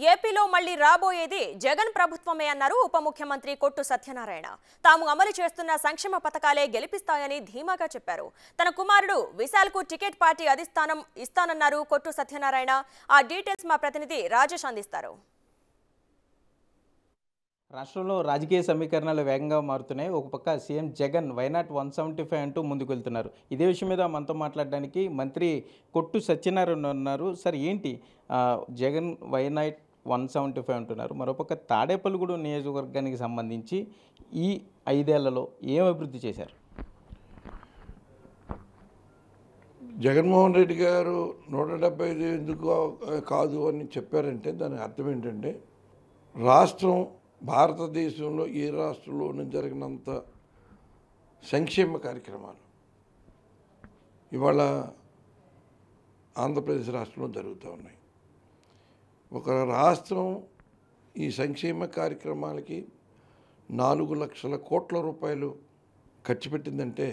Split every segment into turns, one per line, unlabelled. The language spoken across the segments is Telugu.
ఏపీలో మళ్లీ రాబోయేది జగన్ ప్రభుత్వమే అన్నారు ఉప ముఖ్యమంత్రి కొట్టు సత్యనారాయణ తాము అమలు చేస్తున్న సంక్షేమ పథకాలే గెలిపిస్తాయని ధీమాగా చెప్పారు తన కుమారుడు విశాల్కు టికెట్ పార్టీ అధిష్టానం ఇస్తానన్నారు కొట్టు సత్యనారాయణ ఆ డీటెయిల్స్ మా ప్రతినిధి రాజేష్ అందిస్తారు
రాష్ట్రంలో రాజకీయ సమీకరణాలు వేగంగా మారుతున్నాయి ఒక పక్క CM Jagan why not one seventy five అంటూ ముందుకు వెళ్తున్నారు ఇదే విషయం మీద మనతో మాట్లాడడానికి మంత్రి కొట్టు సత్యనారాయణ ఉన్నారు సార్ ఏంటి ఆ, Jagan why not one seventy five అంటున్నారు మరోపక్క తాడేపల్లిగూడు నియోజకవర్గానికి సంబంధించి ఈ ఐదేళ్లలో ఏం అభివృద్ధి చేశారు
జగన్మోహన్ రెడ్డి గారు నూట డెబ్బై ఐదు ఎందుకు కాదు అని చెప్పారంటే దాని అర్థం ఏంటంటే రాష్ట్రం భారతదేశంలో ఏ రాష్ట్రంలోనూ జరిగినంత సంక్షేమ కార్యక్రమాలు ఇవాళ ఆంధ్రప్రదేశ్ రాష్ట్రంలో జరుగుతూ ఉన్నాయి ఒక రాష్ట్రం ఈ సంక్షేమ కార్యక్రమాలకి నాలుగు లక్షల కోట్ల రూపాయలు ఖర్చు పెట్టిందంటే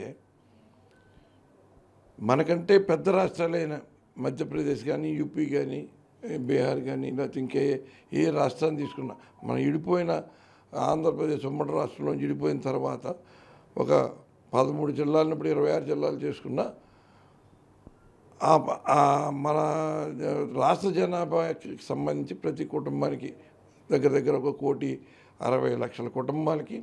మనకంటే పెద్ద రాష్ట్రాలైన మధ్యప్రదేశ్ కానీ యూపీ కానీ బీహార్ కానీ లేకపోతే ఇంకే ఏ రాష్ట్రాన్ని తీసుకున్నా మనం ఇడిపోయిన ఆంధ్రప్రదేశ్ ఉమ్మడి రాష్ట్రంలో ఇడిపోయిన తర్వాత ఒక పదమూడు జిల్లాలను ఇప్పుడు ఇరవై ఆరు జిల్లాలు చేసుకున్నా ఆ ప- ఆ మన రాష్ట్ర జనాభాకి సంబంధించి ప్రతి కుటుంబానికి దగ్గర దగ్గర ఒక కోటి అరవై లక్షల కుటుంబాలకి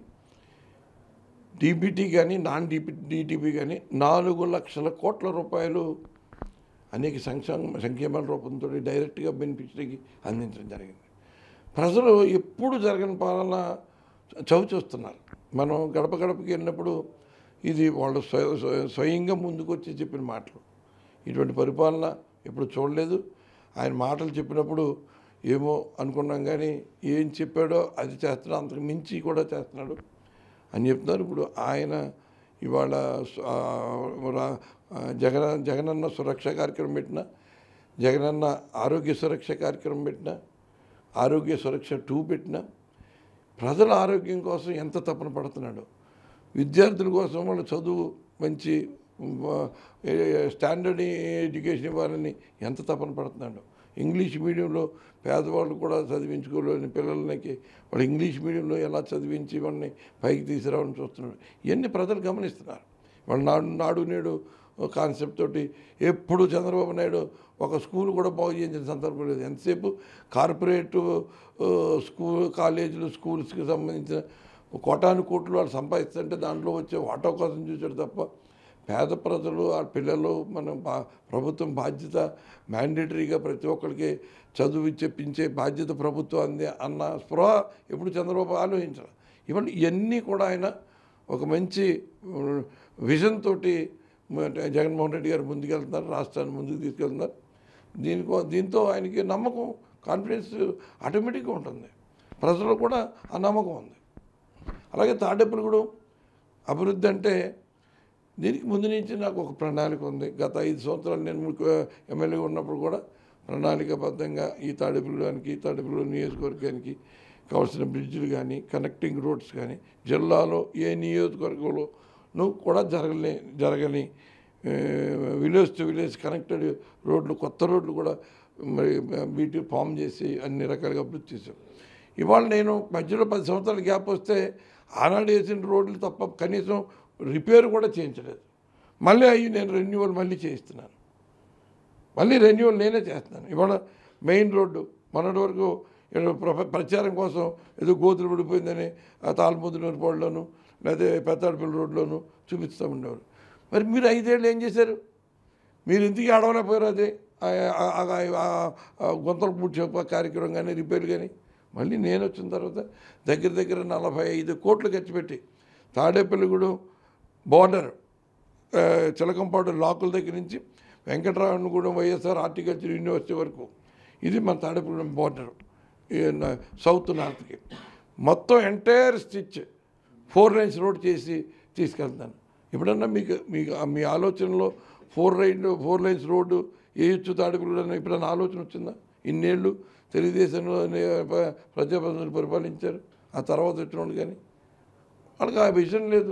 డీబీటీ కానీ నాన్ డీపీ డీటీపీ కానీ నాలుగు లక్షల కోట్ల రూపాయలు అనేక సంక్షేమ సంక్షేమాల రూపంతో డైరెక్ట్గా బెనిఫిషరీకి అందించడం జరిగింది ప్రజలు ఎప్పుడు జరగని పాలన చవి చూస్తున్నారు మనం గడప గడపకి వెళ్ళినప్పుడు ఇది వాళ్ళు స్వ- స్వ- స్వయంగా ముందుకు వచ్చి చెప్పిన మాటలు ఇటువంటి పరిపాలన ఎప్పుడు చూడలేదు ఆయన మాటలు చెప్పినప్పుడు ఏమో అనుకున్నాం కానీ ఏం చెప్పాడో అది చేస్తున్నాడు అంతకు మించి కూడా చేస్తున్నాడు అని చెప్తున్నారు ఇప్పుడు ఆయన ఇవాళ సు- ఆ, రా- ఆ, జగన జగనన్న సురక్ష కార్యక్రమం పెట్టిన జగనన్న ఆరోగ్య సురక్ష కార్యక్రమం పెట్టిన ఆరోగ్య సురక్ష టూ పెట్టిన ప్రజల ఆరోగ్యం కోసం ఎంత తపన పడుతున్నాడు విద్యార్థుల కోసం వాళ్ళ చదువు మంచి ఆ, ఏ- స్టాండర్డ్ ఎడ్యుకేషన్ ఇవ్వాలని ఎంత తపన పడుతున్నాడు ఇంగ్లీష్ మీడియంలో పేదవాళ్ళు కూడా చదివించుకోలేని పిల్లలకి వాళ్ళు ఇంగ్లీష్ మీడియంలో ఎలా చదివించి వాళ్ళని పైకి తీసుకురావాలని చూస్తున్నాడు ఇవన్నీ ప్రజలు గమనిస్తున్నారు వాళ్ళ నాడు నాడు నేడు కాన్సెప్ట్ తోటి ఎప్పుడు చంద్రబాబు నాయుడు ఒక స్కూల్ కూడా బాగు చేయించిన సందర్భం లేదు ఎంతసేపు కార్పొరేట్ ఆ, స్కూల్ కాలేజీలు స్కూల్స్కి సంబంధించిన కోటాను కోట్లు వాళ్ళు సంపాదిస్తుంటే దాంట్లో వచ్చే వాటా కోసం చూసాడు తప్ప పేద ప్రజలు ఆ పిల్లలు మనం బా ప్రభుత్వం బాధ్యత మ్యాండేటరీగా ప్రతి ఒక్కరికి చదువు చెప్పించే బాధ్యత ప్రభుత్వం అంది అన్న స్పృహ ఎప్పుడు చంద్రబాబు ఆలోచించాలి ఇవన్నీ ఇవన్నీ కూడా ఆయన ఒక మంచి విజన్ తోటి జగన్మోహన్ రెడ్డి గారు ముందుకెళ్తున్నారు రాష్ట్రాన్ని ముందుకు తీసుకెళ్తున్నారు దీనికో దీంతో ఆయనకి నమ్మకం కాన్ఫిడెన్స్ ఆటోమేటిక్గా ఉంటుంది ప్రజలు కూడా ఆ నమ్మకం ఉంది అలాగే తాడేపల్లి కూడా అభివృద్ధి అంటే దీనికి ముందు నుంచి నాకు ఒక ప్రణాళిక ఉంది గత ఐదు సంవత్సరాలు నేను ముఖ్య ఎమ్మెల్యేగా ఉన్నప్పుడు కూడా ప్రణాళికాబద్ధంగా ఈ తాడేపల్లికి ఈ తాడేపల్లి నియోజకవర్గానికి కావాల్సిన బ్రిడ్జ్లు కానీ కనెక్టింగ్ రోడ్స్ కానీ జిల్లాలో ఏ నియోజకవర్గంలోనూ కూడా జరగలే జరగని విలేజ్ టు విలేజ్ కనెక్టెడ్ రోడ్లు కొత్త రోడ్లు కూడా మరి బీటీ ఫామ్ చేసి అన్ని రకాలుగా అభివృద్ధి చేశాం ఇవాళ నేను మధ్యలో పది సంవత్సరాల గ్యాప్ వస్తే ఆనాడు వేసిన రోడ్లు తప్ప కనీసం రిపేర్ కూడా చేయించలేదు మళ్ళీ అవి నేను రెన్యువల్ మళ్ళీ చేయిస్తున్నాను మళ్ళీ రెన్యువల్ నేనే చేస్తున్నాను ఇవాళ మెయిన్ రోడ్డు మొన్నటి వరకు ఏదో ప్ర- ప్రచారం కోసం ఏదో గోతులు పడిపోయిందని ఆ తాళముద్దులూరు పోడ్లోను లేదా పెద్దాడపల్లి రోడ్లోను చూపిస్తూ ఉండేవారు మరి మీరు ఐదేళ్ళు ఏం చేశారు మీరు ఇంటికి ఆడవలేకపోయారు అది ఆ- ఆ- ఆ- ఆ- ఆ గుంతలు పూడ్చే కార్యక్రమం కానీ రిపేర్ కానీ మళ్ళీ నేను వచ్చిన తర్వాత దగ్గర దగ్గర నలభై ఐదు కోట్లు ఖర్చు పెట్టి తాడేపల్లిగూడెం బోర్డర్ ఆ, చిలకంపాడు లాకుల దగ్గర నుంచి వెంకటరామనగూడెం వైఎస్ఆర్ హార్టికల్చర్ యూనివర్సిటీ వరకు ఇది మన తాడేపల్లిగూడెం బోర్డర్ ఈ న- సౌత్ నార్త్కి మొత్తం entire stretch four lines road చేసి తీసుకెళ్తాను ఎప్పుడన్నా మీకు మీకు ఆ మీ ఆలోచనలో four line four lines road వేయొచ్చు తాడేపల్లిగూడెం ఎప్పుడన్నా ఆలోచన వచ్చిందా ఇన్నేళ్ళు తెలుగుదేశంలో ప- ప్రజాప్రతినిధులు పరిపాలించారు ఆ తర్వాత వచ్చిన వాళ్ళు కానీ వాళ్ళకి ఆ విజన్ లేదు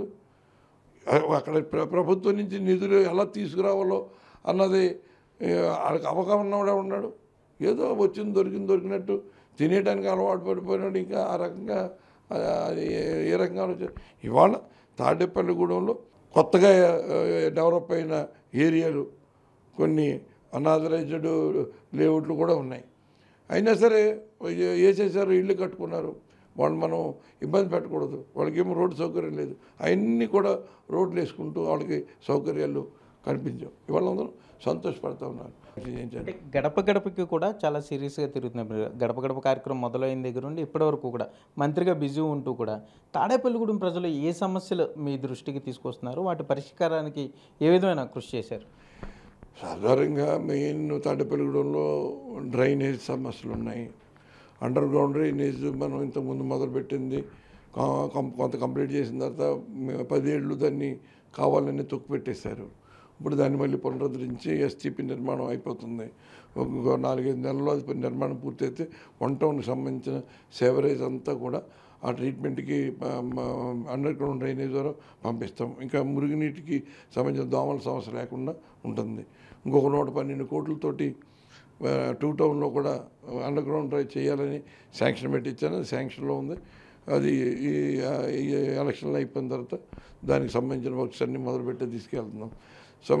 అక్కడ ప్ర- ప్రభుత్వం నుంచి నిధులు ఎలా తీసుకురావాలో అన్నది ఏ, వాళ్ళకి అవగాహన కూడా ఉన్నాడు ఏదో వచ్చింది దొరికింది దొరికినట్టు తినేయడానికి అలవాటు పడిపోయినాడు ఇంకా ఆ రకంగా ఆ, అది ఏ- ఏ రకంగా ఆలోచన ఇవాళ తాడేపల్లిగూడెంలో కొత్తగా ఆ, డెవలప్ అయిన ఏరియాలు కొన్ని అనాథరైజ్డ్ లేఅవుట్లు కూడా ఉన్నాయి అయినా సరే ఏ- వేసేసారు ఇల్లు కట్టుకున్నారు వాళ్ళు మనం ఇబ్బంది పెట్టకూడదు వాళ్ళకి ఏమో రోడ్డు సౌకర్యం లేదు అవన్నీ కూడా రోడ్లు వేసుకుంటూ వాళ్ళకి సౌకర్యాలు కనిపించాం ఇవాళ అందరూ సంతోషపడతా ఉన్నారు ఇది ఏంటంటే
అంటే గడప గడపకి కూడా చాలా సీరియస్గా తిరుగుతున్నారు మీరు గడప గడప కార్యక్రమం మొదలైన దగ్గర నుండి ఇప్పటి వరకు కూడా మంత్రిగా బిజీ ఉంటూ కూడా తాడేపల్లిగూడెం ప్రజలు ఏ సమస్యలు మీ దృష్టికి తీసుకొస్తున్నారు వాటి పరిష్కారానికి ఏ విధమైన కృషి చేశారు
సాధారణంగా మెయిన్ తాడేపల్లిగూడెంలో డ్రైనేజ్ సమస్యలు ఉన్నాయి అండర్ గ్రౌండ్ డ్రైనేజ్ మనం ఇంతకుముందు మొదలుపెట్టింది కా- కం- కొంత కంప్లీట్ చేసిన తర్వాత మే- పదేళ్ళు దాన్ని కావాలని తొక్కు పెట్టేశారు ఇప్పుడు దాన్ని మళ్ళీ పునరుద్ధరించి ఎస్టీపీ నిర్మాణం అయిపోతుంది ఇంకో నాలుగైదు నెలల్లో అది నిర్మాణం పూర్తయితే వన్ టౌన్కి సంబంధించిన సేవరేజ్ అంతా కూడా ఆ ట్రీట్మెంట్కి అండర్ గ్రౌండ్ డ్రైనేజ్ ద్వారా పంపిస్తాం ఇంకా మురుగునీటికి సంబంధించిన దోమల సమస్య లేకుండా ఉంటుంది ఇంకొక నూట పన్నెండు కోట్లతోటి ఆ, టూ టౌన్లో కూడా అండర్ గ్రౌండ్ డ్రైవ్ చేయాలని శాంక్షన్ పెట్టించాను అది శాంక్షన్లో ఉంది అది ఈ ఆ, ఈ ఎలక్షన్లు అయిపోయిన తర్వాత దానికి సంబంధించిన వర్క్స్ అన్ని మొదలుపెట్టి తీసుకెళ్తున్నాం సమ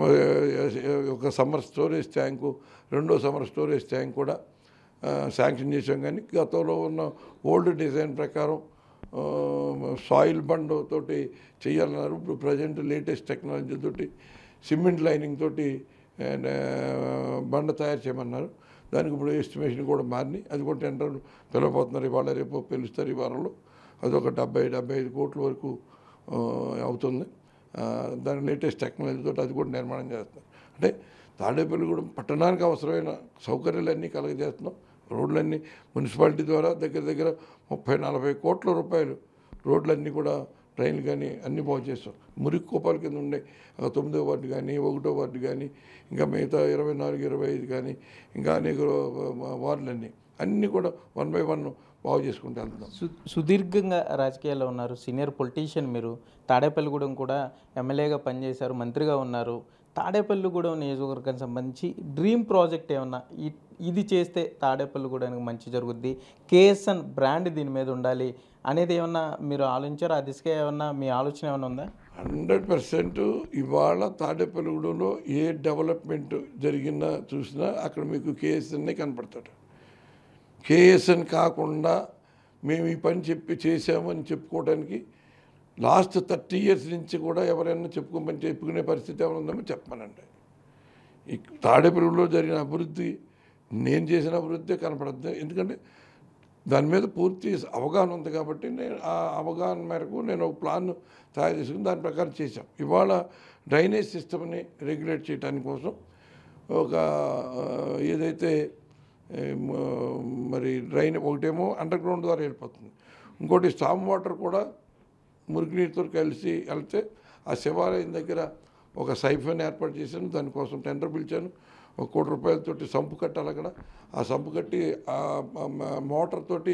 ఒక సమ్మర్ స్టోరేజ్ ట్యాంకు రెండో సమ్మర్ స్టోరేజ్ ట్యాంక్ కూడా ఆ, శాంక్షన్ చేసాం కానీ గతంలో ఉన్న ఓల్డ్ డిజైన్ ప్రకారం ఆ, సాయిల్ బండ్ తోటి చేయాలన్నారు ఇప్పుడు ప్రజెంట్ లేటెస్ట్ టెక్నాలజీ తోటి సిమెంట్ లైనింగ్ తోటి అండ్, ఆ, బండ తయారు చేయమన్నారు దానికి ఇప్పుడు ఎస్టిమేషన్ కూడా మారినాయి అది కూడా టెండర్ పిలవబోతున్నారు ఇవాళ రేపు పిలుస్తారు ఈ వారంలో అది ఒక డెబ్బై డెబ్బై ఐదు కోట్ల వరకు ఆ, అవుతుంది ఆ, దాని లేటెస్ట్ టెక్నాలజీ తోటి అది కూడా నిర్మాణం చేస్తున్నారు అంటే తాడేపల్లి కూడా పట్టణానికి అవసరమైన సౌకర్యాలన్నీ కలగజేస్తున్నాం రోడ్లన్నీ మున్సిపాలిటీ ద్వారా దగ్గర దగ్గర ముప్పై నలభై కోట్ల రూపాయలు రోడ్లన్నీ కూడా ట్రైన్లు కానీ అన్నీ బాగు చేస్తాం మురికి కోపాల కింద ఉండే ఆ తొమ్మిదో వార్డు కానీ ఒకటో వార్డు కానీ ఇంకా మిగతా ఇరవై నాలుగు ఇరవై ఐదు కానీ ఇంకా అనేక వార్డులన్నీ అన్నీ కూడా వన్ బై వన్ బాగు చేసుకుంటూ వెళ్తున్నాం
సు సుదీర్ఘంగా రాజకీయాల్లో ఉన్నారు సీనియర్ పొలిటీషియన్ మీరు తాడేపల్లిగూడెం కూడా ఎమ్మెల్యేగా పనిచేశారు మంత్రిగా ఉన్నారు తాడేపల్లిగూడెం నియోజకవర్గానికి సంబంధించి డ్రీమ్ ప్రాజెక్ట్ ఏమన్నా ఇ- ఇది చేస్తే తాడేపల్లిగూడెనికి మంచి జరుగుద్ది కేఎస్ఎన్ బ్రాండ్ దీని మీద ఉండాలి అనేది ఏమన్నా మీరు ఆలోచించారు ఆ దిశగా ఏమన్నా మీ ఆలోచన ఏమైనా ఉందా
హండ్రెడ్ పర్సెంట్ ఇవాళ తాడేపల్లిగూడెంలో ఏ డెవలప్మెంట్ జరిగినా చూసినా అక్కడ మీకు కేఎస్ఎన్నే కనపడతాడు కేఎస్ఎన్ కాకుండా మేము ఈ పని చెప్పి చేసామని చెప్పుకోవడానికి లాస్ట్ థర్టీ ఇయర్స్ నుంచి కూడా ఎవరైనా చెప్పుకోమని చెప్పుకునే పరిస్థితి ఏమైనా ఉందేమో చెప్పమనండి ఈ తాడేపల్లిలో జరిగిన అభివృద్ధి నేను చేసిన అభివృద్ధి కనపడద్దు ఎందుకంటే దాని మీద పూర్తి అవగాహన ఉంది కాబట్టి నేను ఆ అవగాహన మేరకు నేను ఒక ప్లాన్ తయారు చేసుకుని దాని ప్రకారం చేశాం ఇవాళ డ్రైనేజ్ సిస్టమ్ని రెగ్యులేట్ చేయడానికి కోసం ఒక ఆ, ఏదైతే ఏం, ఆ, మరి డ్రైన్ ఒకటేమో అండర్ గ్రౌండ్ ద్వారా వెళ్ళిపోతుంది ఇంకోటి స్టామ్ వాటర్ కూడా మురుగునీటితో కలిసి వెళ్తే ఆ శివాలయం దగ్గర ఒక సైఫన్ ఏర్పాటు చేశాను దానికోసం టెండర్ పిలిచాను ఒక కోటి రూపాయలతోటి సంపు కట్టాలి అక్కడ ఆ సంపు కట్టి ఆ మ- మోటార్ తోటి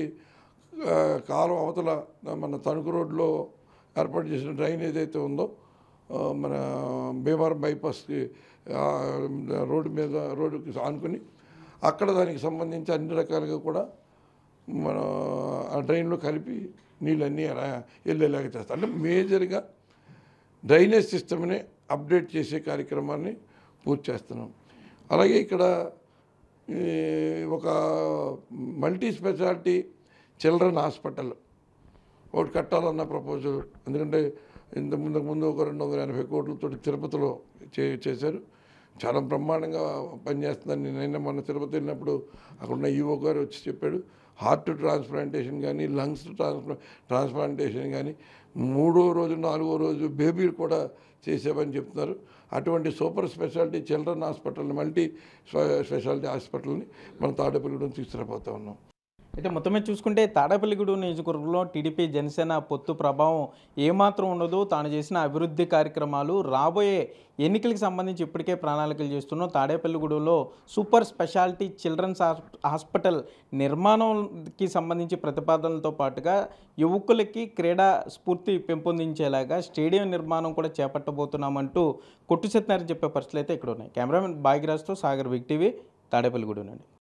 ఆ, కాలం అవతల మన తణుకు రోడ్లో ఏర్పాటు చేసిన డ్రైన్ ఏదైతే ఉందో ఆ, మన భీమవరం బైపాస్కి ఆ, రోడ్డు మీద రోడ్డుకి ఆనుకుని అక్కడ దానికి సంబంధించి అన్ని రకాలుగా కూడా మన ఆ డ్రైన్లో కలిపి నీళ్ళన్నీ అలా వెళ్ళేలాగా చేస్తాం అంటే మేజర్గా డ్రైనేజ్ సిస్టమ్ని అప్డేట్ చేసే కార్యక్రమాన్ని పూర్తి చేస్తున్నాం అలాగే ఇక్కడ ఈ, ఒక మల్టీ స్పెషాలిటీ చిల్డ్రన్ హాస్పిటల్ ఒకటి కట్టాలన్న ప్రపోజల్ ఎందుకంటే ఇంత ముందుకు ముందు ఒక రెండు వందల ఎనభై కోట్లతో తిరుపతిలో చే చేశారు చాలా బ్రహ్మాండంగా పనిచేస్తుందని నేను మొన్న తిరుపతి వెళ్ళినప్పుడు అక్కడ ఉన్న ఈవో గారు వచ్చి చెప్పాడు హార్ట్ ట్రాన్స్ప్లాంటేషన్ కానీ లంగ్స్ ట్రాన్స్ప్లా ట్రాన్స్ప్లాంటేషన్ కానీ మూడో రోజు నాలుగో రోజు బేబీలు కూడా చేసామని చెప్తున్నారు అటువంటి super speciality children hospital multi స్పె- స్పెషాలిటీ హాస్పిటల్ని మన తాడేపల్లిగూడెం తీసుకురాబోతా ఉన్నాం
అయితే మొత్తమే చూసుకుంటే తాడేపల్లిగూడెం నియోజకవర్గంలో టీడీపీ జనసేన పొత్తు ప్రభావం ఏమాత్రం ఉండదు తాను చేసిన అభివృద్ధి కార్యక్రమాలు రాబోయే ఎన్నికలకు సంబంధించి ఇప్పటికే ప్రణాళికలు చేస్తున్నాం తాడేపల్లిగూడెంలో సూపర్ స్పెషాలిటీ చిల్డ్రన్స్ హాస్- హాస్పిటల్ నిర్మాణంకి సంబంధించి ప్రతిపాదనలతో పాటుగా యువకులకి క్రీడా స్ఫూర్తి పెంపొందించేలాగా స్టేడియం నిర్మాణం కూడా చేపట్టబోతున్నామంటూ కొట్టు సత్యనారాయణ చెప్పే పరిస్థితులు అయితే ఇక్కడ ఉన్నాయి కెమెరామెన్ బాగిరాజ్తో సాగర్ విక్ టీవీ తాడేపల్లిగూడెం నుండి